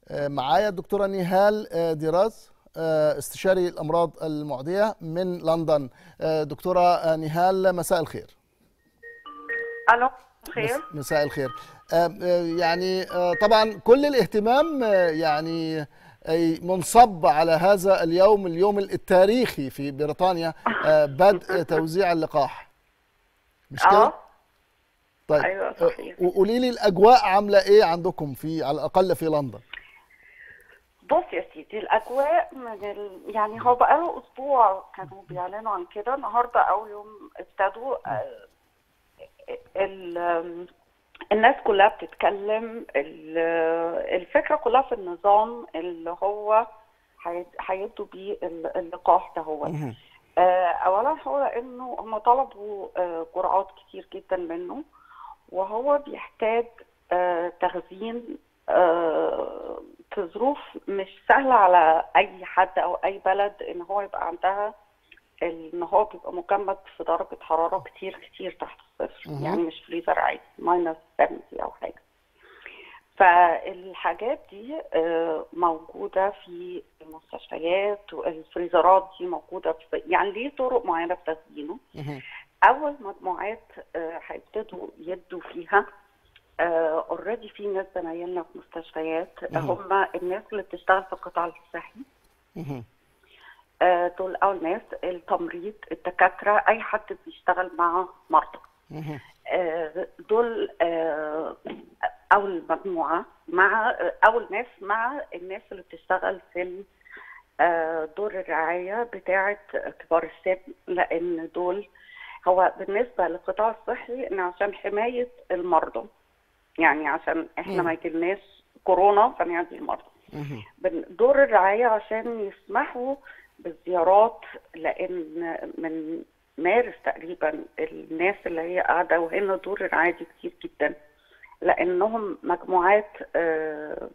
معايا الدكتورة نهال دراز استشاري الأمراض المعدية من لندن دكتورة نهال مساء الخير الو خير مساء الخير يعني طبعا كل الاهتمام يعني منصب على هذا اليوم اليوم التاريخي في بريطانيا بدء توزيع اللقاح مش كده؟ اه طيب ايوه صحيح وقولي لي الاجواء عامله ايه عندكم في على الاقل في لندن بص يا سيدي الاجواء من ال... يعني هو بقاله اسبوع كانوا بيعلنوا عن كده النهارده اول يوم ابتدوا آه، ال... آم، الناس كلها بتتكلم ال- الفكره كلها في النظام اللي هو هي- هيدوا بيه ال- اللقاح ده هو مهم. آه، اولا هو انه هم طلبوا آه، جرعات كتير جدا منه وهو بيحتاج آه، تخزين آه، في ظروف مش سهله على اي حد او اي بلد ان هو يبقى عندها ان هو بيبقى مجمد في درجه حراره كتير كتير تحت الصفر مهم. يعني مش فريزر عادي ماينس 70 او حاجه فالحاجات دي آه، موجودة في المستشفيات والفريزرات دي موجودة في يعني ليه طرق معينة في تخزينه مهم. أول مجموعات آه، هيبتدوا يدوا فيها اوريدي في ناس زمايلنا في مستشفيات مهم. هم الناس اللي بتشتغل في القطاع الصحي مهم. آه، دول أول ناس التمريض الدكاترة أي حد بيشتغل مع مرضى مهم. آه، دول آه، اول مجموعه مع آه، اول ناس مع الناس اللي بتشتغل في ال- آه، دور الرعايه بتاعه كبار السن لان دول هو بالنسبه للقطاع الصحي ان عشان حمايه المرضى يعني عشان احنا مم. ما يجيلناش كورونا فنعدي المرضى مهم. بن- دور الرعاية عشان يسمحوا بالزيارات لأن من مارس تقريبا الناس اللي هي قاعدة وهنا دور الرعاية دي كتير جدا لأنهم مجموعات آه،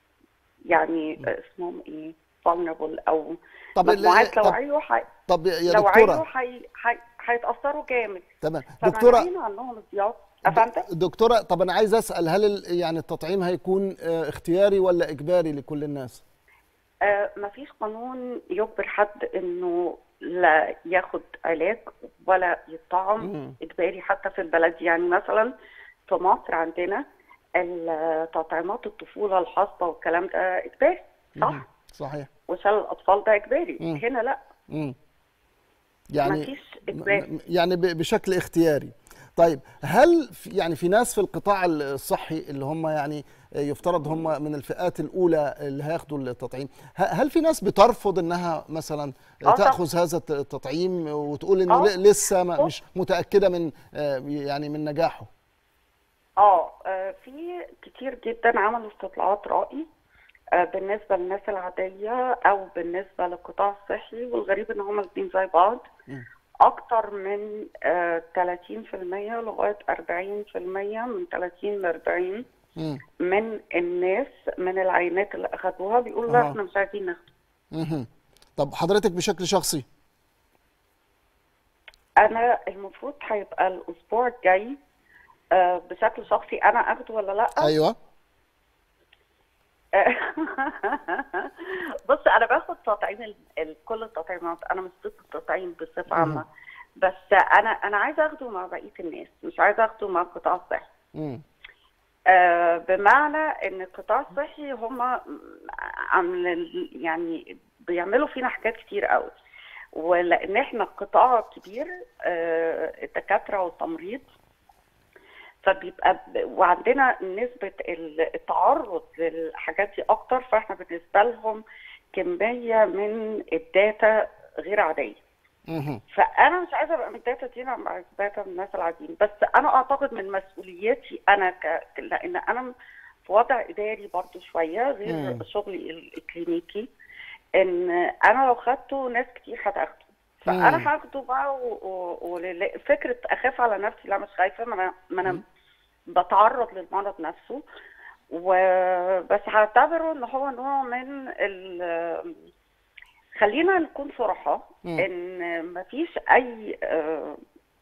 يعني اسمهم إيه vulnerable أو طب ال- مجموعات لو طب, عيوا حي... طب يا لو عيوا دكتوره حي... حي... هيتأثروا جامد تمام دكتوره فمنعين عنهم الزيارات أفندم؟ دكتوره طب انا عايز اسال هل ال- يعني التطعيم هيكون آه، اختياري ولا اجباري لكل الناس؟ آه، مفيش قانون يجبر حد انه لا ياخد علاج ولا يطعم مم. اجباري حتى في البلد يعني مثلا في مصر عندنا التطعيمات الطفوله الحصبه والكلام ده اجباري صح مهم. صحيح وشلل الاطفال ده اجباري مم. هنا لا مم. يعني مفيش اجباري م- يعني ب- بشكل اختياري طيب هل في يعني في ناس في القطاع الصحي اللي هم يعني يفترض هم من الفئات الاولى اللي هياخدوا التطعيم ه- هل في ناس بترفض انها مثلا آه طبعاً. تاخذ هذا الت- التطعيم وتقول انه آه. ل- لسه ما آه. مش متاكده من آه، يعني من نجاحه اه آه، في كتير جدا عملوا استطلاعات رأي آه، بالنسبة للناس العادية أو بالنسبة للقطاع الصحي والغريب إن هما الاتنين زي بعض مم. أكتر من آه، 30% لغاية 40% من 30 ل 40 مم. من الناس من العينات اللي أخدوها بيقولوا لا آه. إحنا مش عايزين ناخد مهم. طب حضرتك بشكل شخصي أنا المفروض هيبقى الأسبوع الجاي آه، بشكل شخصي أنا أخده ولا لأ؟ ايوه بص انا باخد تطعيم ال- ال- كل التطعيمات انا مش ضد التطعيم بصفه عامه بس انا انا عايزه اخده مع بقيه الناس مش عايزه اخده مع القطاع الصحي مم. آه بمعنى ان القطاع الصحي هم عاملين يعني بيعملوا فينا حاجات كتير قوي ولان احنا قطاع كبير آه الدكاتره والتمريض فبيبقى ب- وعندنا نسبة ال- التعرض للحاجات دي أكتر فإحنا بالنسبة لهم كمية من الداتا غير عادية مهم. فأنا مش عايزة أبقى من الداتا دي أنا مع داتا من الناس العاديين بس أنا أعتقد من مسؤوليتي أنا ك... لأن أنا في وضع إداري برضو شوية غير مم. شغلي ال- الكلينيكي إن أنا لو خدته ناس كتير هتاخده فأنا مم. هاخده بقى وفكرة أخاف على نفسي لا مش خايفة ما أنا ما أنا بتعرض للمرض نفسه وبس هعتبره ان هو نوع من ال خلينا نكون صراحة مم. ان مفيش اي آه،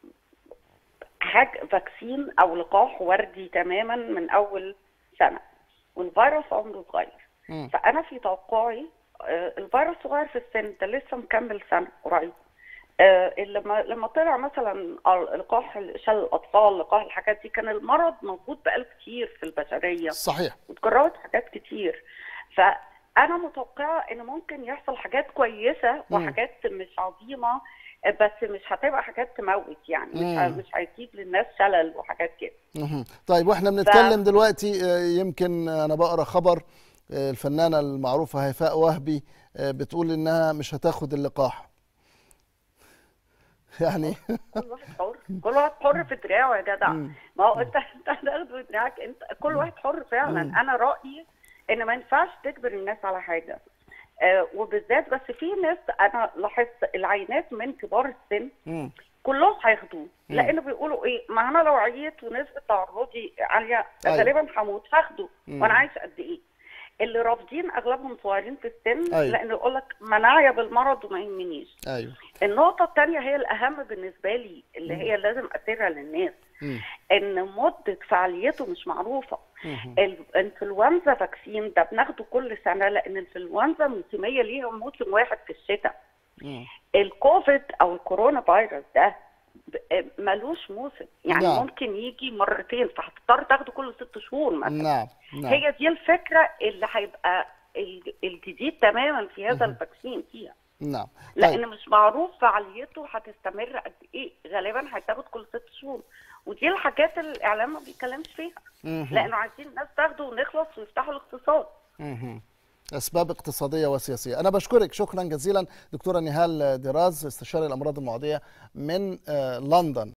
حاجة فاكسين او لقاح وردي تماما من اول سنة والفيروس عمره صغير مم. فانا في توقعي آه، الفيروس صغير في السن ده لسه مكمل سنه قريب آه، لما لما طلع مثلا لقاح شلل الاطفال لقاح الحاجات دي كان المرض موجود بقاله كتير في البشريه صحيح واتجربت حاجات كتير فانا متوقعه ان ممكن يحصل حاجات كويسه مم. وحاجات مش عظيمه بس مش هتبقى حاجات تموت يعني مش ه- مم. مش هيجيب للناس شلل وحاجات كده مهم. طيب واحنا بنتكلم دلوقتي آه، يمكن انا بقرا خبر آه، الفنانه المعروفه هيفاء وهبي آه، بتقول انها مش هتاخد اللقاح يعني كل واحد حر كل واحد حر في دراعه يا جدع مم. ما هو انت انت هتاخده في دراعك انت كل واحد حر فعلا مم. انا رايي ان ما ينفعش تجبر الناس على حاجه آه وبالذات بس في ناس انا لاحظت العينات من كبار السن مم. كلهم هياخدوه مم. لانه بيقولوا ايه ما انا لو عييت ونسبه تعرضي عاليه أيوة. غالبا هموت هاخده مم. وانا عايش قد ايه اللي رافضين اغلبهم صغيرين في السن أيوة. لانه يقول لك مناعيه بالمرض وما يهمنيش ايوه النقطة الثانية هي الأهم بالنسبة لي اللي هي لازم أسيرها للناس مم. إن مدة فعاليته مش معروفة مهم. الإنفلونزا فاكسين ده بناخده كل سنة لأن الإنفلونزا موسمية ليها موسم واحد في الشتاء مم. الكوفيد أو الكورونا فيروس ده ب- ملوش موسم يعني نعم. ممكن يجي مرتين فهتضطر تاخده كل ست شهور مثلا نعم نعم هي دي الفكرة اللي هيبقى ال- الجديد تماما في هذا الفاكسين فيها نعم لان طيب مش معروف فعاليته هتستمر قد ايه غالبا هتاخد كل ست شهور ودي الحاجات اللي الاعلام ما بيتكلمش فيها مهم. لانه عايزين الناس تاخده ونخلص ويفتحوا الاقتصاد مهم. اسباب اقتصاديه وسياسيه انا بشكرك شكرا جزيلا دكتوره نهال دراز استشاري الامراض المعديه من آه، لندن